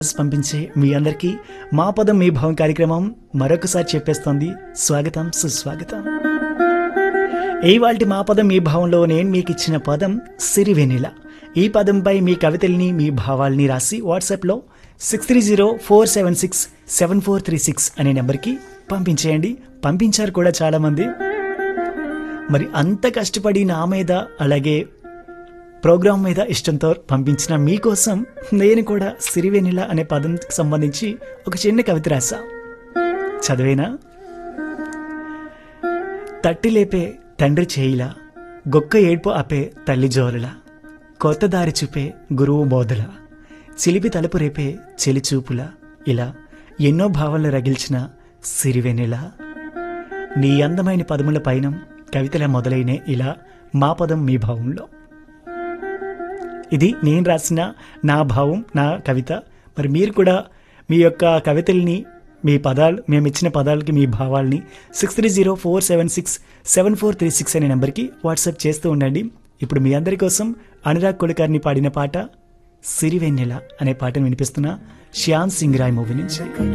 పంపించే మీ అందరికీ మా పదం మీ భావం కార్యక్రమం మరొకసారి చెప్పేస్తోంది స్వాగతం సుస్వాగతం ఈ వాటి మా పదం మీ భావంలో నేను మీకు ఇచ్చిన పదం సిరివెనిల ఈ పదంపై మీ కవితల్ని మీ భావాల్ని రాసి వాట్సాప్లో six three zero four seven six seven four three six అనే నెంబర్కి పంపించేయండి పంపించారు కూడా చాలామంది మరి అంత కష్టపడి నా మీద అలాగే ప్రోగ్రాం మీద ఇష్టంతో పంపించిన మీకోసం నేను కూడా సిరివెనిల అనే పదంకి సంబంధించి ఒక చిన్న కవిత రాసా చదివేనా తట్టి లేపే తండ్రి చేయిలా గొక్క ఏడ్పు ఆపే తల్లి జోరులా కొత్త దారి చూపే గురువు బోధల చిలిపి తలుపు రేపే చెలి చూపుల ఇలా ఎన్నో భావాలను రగిల్చిన సిరివెనెల నీ అందమైన పదముల పైన కవితల మొదలైన ఇలా మా పదం మీ భావంలో ఇది నేను రాసిన నా భావం నా కవిత మరి మీరు కూడా మీ యొక్క కవితల్ని మీ పదాలు మేము ఇచ్చిన పదాలకి మీ భావాల్ని six three zero four seven six seven four three six అనే నెంబర్కి వాట్సాప్ చేస్తూ ఉండండి ఇప్పుడు మీ అందరి కోసం అనురాగ్ కొడుకారిని పాడిన పాట సిరివెన్నెల అనే పాటను వినిపిస్తున్న శ్యామ్ సింగ్ రాయ్ మూవీ నుంచి